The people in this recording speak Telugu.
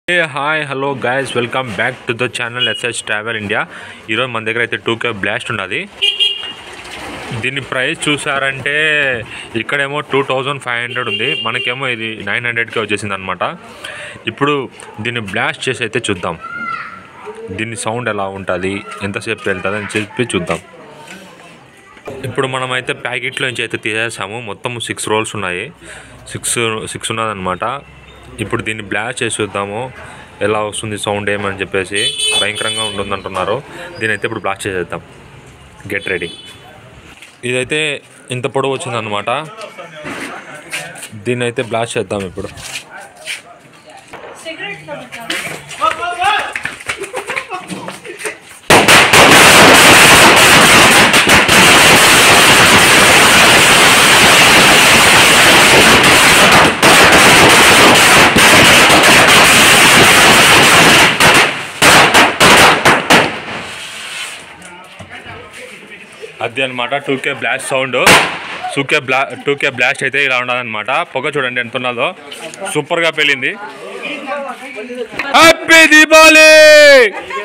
A hi hello guys welcome back to the channel SS travel India ఈరోజు మన దగ్గర అయితే టూ కే బ్లాస్ట్ ఉన్నది దీని ప్రైస్ చూసారంటే ఇక్కడేమో టూ థౌజండ్ ఫైవ్ హండ్రెడ్ ఉంది మనకేమో ఇది నైన్ హండ్రెడ్కే వచ్చేసింది అనమాట ఇప్పుడు దీన్ని బ్లాస్ట్ చేసి అయితే చూద్దాం దీని సౌండ్ ఎలా ఉంటుంది ఎంతసేపు వెళ్తుంది అని చెప్పి చూద్దాం ఇప్పుడు మనం అయితే ప్యాకెట్లో నుంచి అయితే తీసేసాము మొత్తం సిక్స్ రోల్స్ ఉన్నాయి సిక్స్ సిక్స్ ఉన్నదన్నమాట ఇప్పుడు దీన్ని బ్లాస్ట్ చేసి చూద్దాము ఎలా వస్తుంది సౌండ్ ఏమని చెప్పేసి భయంకరంగా ఉంటుంది అంటున్నారు దీని అయితే ఇప్పుడు బ్లాస్ట్ చేసేద్దాం గెట్ రెడీ ఇదైతే ఇంత పొడవు వచ్చిందనమాట దీన్ని అయితే బ్లాస్ట్ చేద్దాం ఇప్పుడు సిగరెట్ కలుగుతాను అది అనమాట two K blast sound two K బ్లా టూ కే బ్లాస్ట్ అయితే ఇలా ఉండదన్నమాట పొగ చూడండి ఎంత ఉన్నదో సూపర్గా పెళ్ళింది హ్యాపీ దీపావళి